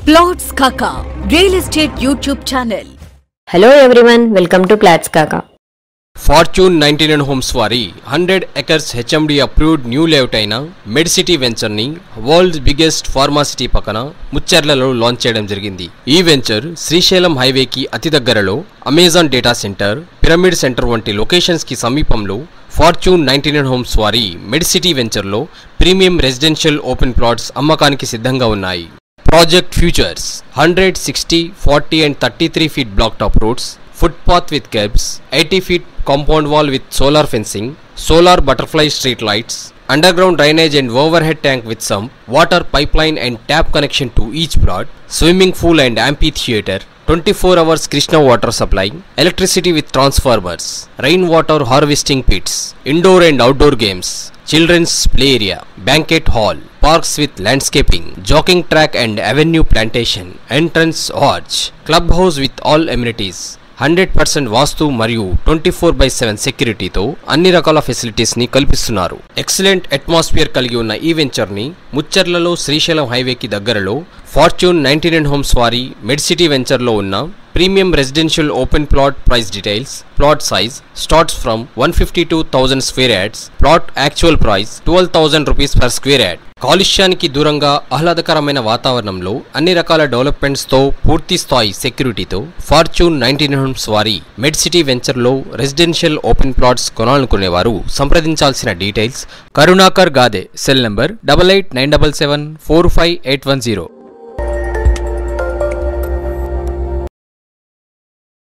plots Kaka real estate YouTube channel hello everyone welcome to plots Kaka Fortune ninety nine homes వారి hundred acres HMDA approved new layout అయిన Medcity వెంచర్ని world biggest pharma city పక్కన ముచ్చెర్లలో launch చేయడం జరిగింది ఈ venture Srisailam హైవేకి అతి దగ్గరలో Amazon data center pyramid center వంటి లొకేషన్స్ కి సమీపంలో ఫార్చ్యూన్ నైన్టీ నైన్ హోమ్స్ వారి మెడ్సిటీ వెంచర్లో ప్రీమియం రెసిడెన్షియల్ ఓపెన్ ప్లాట్స్ అమ్మకానికి సిద్ధంగా ఉన్నాయి project features hundred sixty forty and thirty three feet black top roads footpath with kerbs eighty feet compound wall with solar fencing solar butterfly street lights underground drainage and overhead tank with sump water pipeline and tap connection to each plot swimming pool and amphitheatre twenty four hours Krishna water supply electricity with transformers rain water harvesting pits indoor and outdoor games children's play area banquet hall parks with landscaping jogging track and avenue plantation entrance arch club house with all amenities hundred percent vastu మరియు twenty four by seven సెక్యూరిటీతో అన్ని రకాల facilities ని కల్పిస్తున్నారు excellent atmosphere కలిగి ఉన్న ఈ venture ని ముచ్చర్లలో శ్రీశైలం హైవేకి దగ్గరలో ఫార్చ్యూన్ నైన్టీ నైన్ హోమ్స్ వారి మెడ్సిటీ వెంచర్లో ఉన్న premium residential open plot price details plot size starts from one fifty to thousand square yards plot actual price twelve thousand rupees per square yard కాలుష్యానికి దూరంగా ఆహ్లాదకరమైన వాతావరణంలో అన్ని రకాల డెవలప్మెంట్స్ తో పూర్తి స్థాయి సెక్యూరిటీతో ఫార్చ్యూన్ నైన్టీన్ హోమ్స్ వారి మెడ్ సిటీ వెంచర్లో రెసిడెన్షియల్ ఓపెన్ ప్లాట్స్ కొనాలనుకునేవారు సంప్రదించాల్సిన details Karunakar Gade cell number double eight nine double seven four five eight one zero